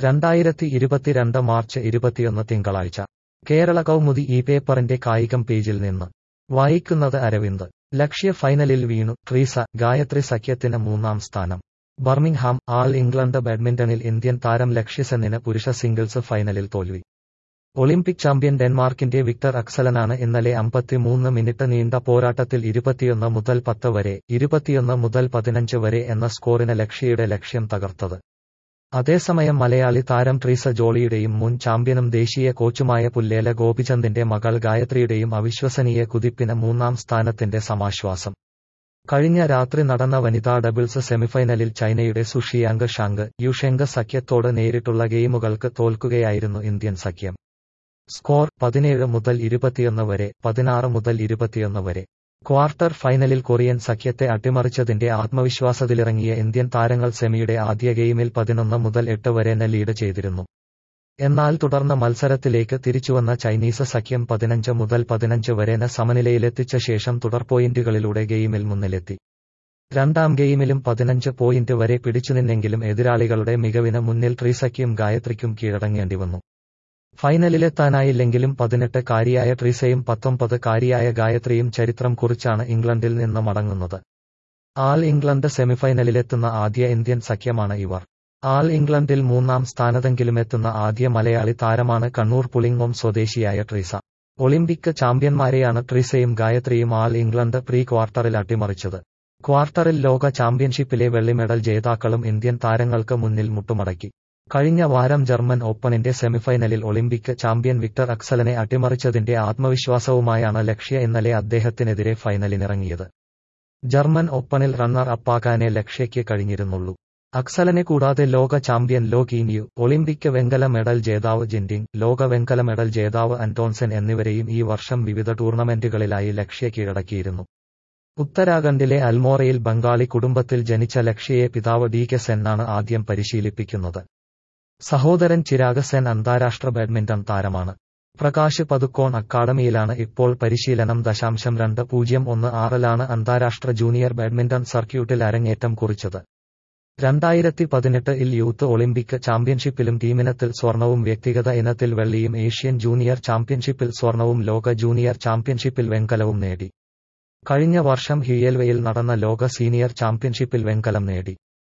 രണ്ടായിരത്തി ഇരുപത്തിരണ്ട് മാർച്ച് ഇരുപത്തിയൊന്ന് തിങ്കളാഴ്ച കേരള കൗമുദി ഈ പേപ്പറിന്റെ കായികം പേജിൽ നിന്ന് വായിക്കുന്നത് അരവിന്ദ് ലക്ഷ്യ ഫൈനലിൽ വീണു ട്രീസ ഗായത്രി സഖ്യത്തിന് മൂന്നാം സ്ഥാനം ബർമിംഗ്ഹാം ആൾ ഇംഗ്ലണ്ട് ബാഡ്മിന്റണിൽ ഇന്ത്യൻ താരം ലക്ഷ്യസെന്നിന് പുരുഷ സിംഗിൾസ് ഫൈനലിൽ തോൽവി ഒളിമ്പിക് ചാമ്പ്യൻ ഡെൻമാർക്കിന്റെ വിക്ടർ അക്സലനാണ് ഇന്നലെ അമ്പത്തിമൂന്ന് മിനിറ്റ് നീണ്ട പോരാട്ടത്തിൽ ഇരുപത്തിയൊന്ന് മുതൽ പത്ത് വരെ ഇരുപത്തിയൊന്ന് മുതൽ പതിനഞ്ച് വരെ എന്ന സ്കോറിന് ലക്ഷ്യയുടെ ലക്ഷ്യം തകർത്തത് അതേസമയം മലയാളി താരം ട്രീസ ജോളിയുടെയും മുൻ ചാമ്പ്യനും ദേശീയ കോച്ചുമായ പുല്ലേല ഗോപിചന്ദിന്റെ മകൾ ഗായത്രിയുടെയും അവിശ്വസനീയ കുതിപ്പിന് മൂന്നാം സ്ഥാനത്തിന്റെ സമാശ്വാസം കഴിഞ്ഞ രാത്രി നടന്ന വനിതാ ഡബിൾസ് സെമിഫൈനലിൽ ചൈനയുടെ സുഷിയാങ്ക് ഷാങ്ക് യുഷെങ്ക് സഖ്യത്തോട് നേരിട്ടുള്ള ഗെയിമുകൾക്ക് തോൽക്കുകയായിരുന്നു ഇന്ത്യൻ സഖ്യം സ്കോർ പതിനേഴ് മുതൽ ഇരുപത്തിയൊന്ന് വരെ പതിനാറ് മുതൽ ഇരുപത്തിയൊന്ന് വരെ ക്വാർട്ടർ ഫൈനലിൽ കൊറിയൻ സഖ്യത്തെ അട്ടിമറിച്ചതിന്റെ ആത്മവിശ്വാസത്തിലിറങ്ങിയ ഇന്ത്യൻ താരങ്ങൾ സെമിയുടെ ആദ്യ ഗെയിമിൽ പതിനൊന്ന് മുതൽ എട്ട് വരെ ന ലീഡ് ചെയ്തിരുന്നു എന്നാൽ തുടർന്ന് മത്സരത്തിലേക്ക് തിരിച്ചുവന്ന ചൈനീസ് സഖ്യം പതിനഞ്ച് മുതൽ പതിനഞ്ച് വരെ ന സമനിലയിലെത്തിച്ച ശേഷം തുടർ പോയിന്റുകളിലൂടെ ഗെയിമിൽ മുന്നിലെത്തി രണ്ടാം ഗെയിമിലും പതിനഞ്ച് പോയിന്റ് വരെ പിടിച്ചുനിന്നെങ്കിലും എതിരാളികളുടെ മികവിന് മുന്നിൽ ട്രീസയ്ക്കും ഗായത്രിക്കും കീഴടങ്ങേണ്ടി വന്നു ഫൈനലിലെത്താനായില്ലെങ്കിലും പതിനെട്ട് കാരിയായ ട്രീസയും പത്തൊമ്പത് കാരിയായ ഗായത്രിയും ചരിത്രം കുറിച്ചാണ് ഇംഗ്ലണ്ടിൽ നിന്ന് മടങ്ങുന്നത് ആൾ ഇംഗ്ലണ്ട് സെമിഫൈനലിലെത്തുന്ന ആദ്യ ഇന്ത്യൻ സഖ്യമാണ് ഇവർ ആൾ ഇംഗ്ലണ്ടിൽ മൂന്നാം സ്ഥാനത്തെങ്കിലുമെത്തുന്ന ആദ്യ മലയാളി താരമാണ് കണ്ണൂർ പുളിങ്ങോം സ്വദേശിയായ ട്രീസ ഒളിമ്പിക് ചാമ്പ്യന്മാരെയാണ് ട്രീസയും ഗായത്രിയും ആൾ ഇംഗ്ലണ്ട് പ്രീ ക്വാർട്ടറിൽ അട്ടിമറിച്ചത് ക്വാർട്ടറിൽ ലോക ചാമ്പ്യൻഷിപ്പിലെ വെള്ളി മെഡൽ ജേതാക്കളും ഇന്ത്യൻ താരങ്ങൾക്ക് മുന്നിൽ മുട്ടുമടക്കി കഴിഞ്ഞ വാരം ജർമ്മൻ ഓപ്പണിന്റെ സെമിഫൈനലിൽ ഒളിമ്പിക് ചാമ്പ്യൻ വിക്ടർ അക്സലനെ അട്ടിമറിച്ചതിന്റെ ആത്മവിശ്വാസവുമായാണ് ലക്ഷ്യ ഇന്നലെ അദ്ദേഹത്തിനെതിരെ ഫൈനലിനിറങ്ങിയത് ജർമ്മൻ ഓപ്പണിൽ റണ്ണർ അപ്പാക്കാനെ ലക്ഷ്യയ്ക്ക് കഴിഞ്ഞിരുന്നുള്ളൂ അക്സലനെ കൂടാതെ ലോക ചാമ്പ്യൻ ലോ കീനിയു ഒളിമ്പിക് വെങ്കല മെഡൽ ജേതാവ് ജിൻഡിങ് ലോക വെങ്കല മെഡൽ ജേതാവ് അന്റോൺസൻ എന്നിവരെയും ഈ വർഷം വിവിധ ടൂർണമെന്റുകളിലായി ലക്ഷ്യ കീഴടക്കിയിരുന്നു ഉത്തരാഖണ്ഡിലെ അൽമോറയിൽ ബംഗാളി കുടുംബത്തിൽ ജനിച്ച ലക്ഷ്യയെ പിതാവ് ഡി കെ സെന്നാണ് ആദ്യം പരിശീലിപ്പിക്കുന്നത് സഹോദരൻ ചിരാഗ് സെൻ അന്താരാഷ്ട്ര ബാഡ്മിന്റൺ താരമാണ് പ്രകാശ് പതുക്കോൺ അക്കാദമിയിലാണ് ഇപ്പോൾ പരിശീലനം ദശാംശം രണ്ട് പൂജ്യം ഒന്ന് ആറിലാണ് അന്താരാഷ്ട്ര ജൂനിയർ ബാഡ്മിന്റൺ സർക്യൂട്ടിൽ അരങ്ങേറ്റം കുറിച്ചത് രണ്ടായിരത്തി പതിനെട്ട് ഇൽ യൂത്ത് ഒളിമ്പിക് ചാമ്പ്യൻഷിപ്പിലും ടീമിനത്തിൽ സ്വർണവും വ്യക്തിഗത ഇനത്തിൽ വെള്ളിയും ഏഷ്യൻ ജൂനിയർ ചാമ്പ്യൻഷിപ്പിൽ സ്വർണവും ലോക ജൂനിയർ ചാമ്പ്യൻഷിപ്പിൽ വെങ്കലവും നേടി കഴിഞ്ഞ വർഷം ഹ്യുയൽവയിൽ നടന്ന ലോക സീനിയർ ചാമ്പ്യൻഷിപ്പിൽ വെങ്കലം നേടി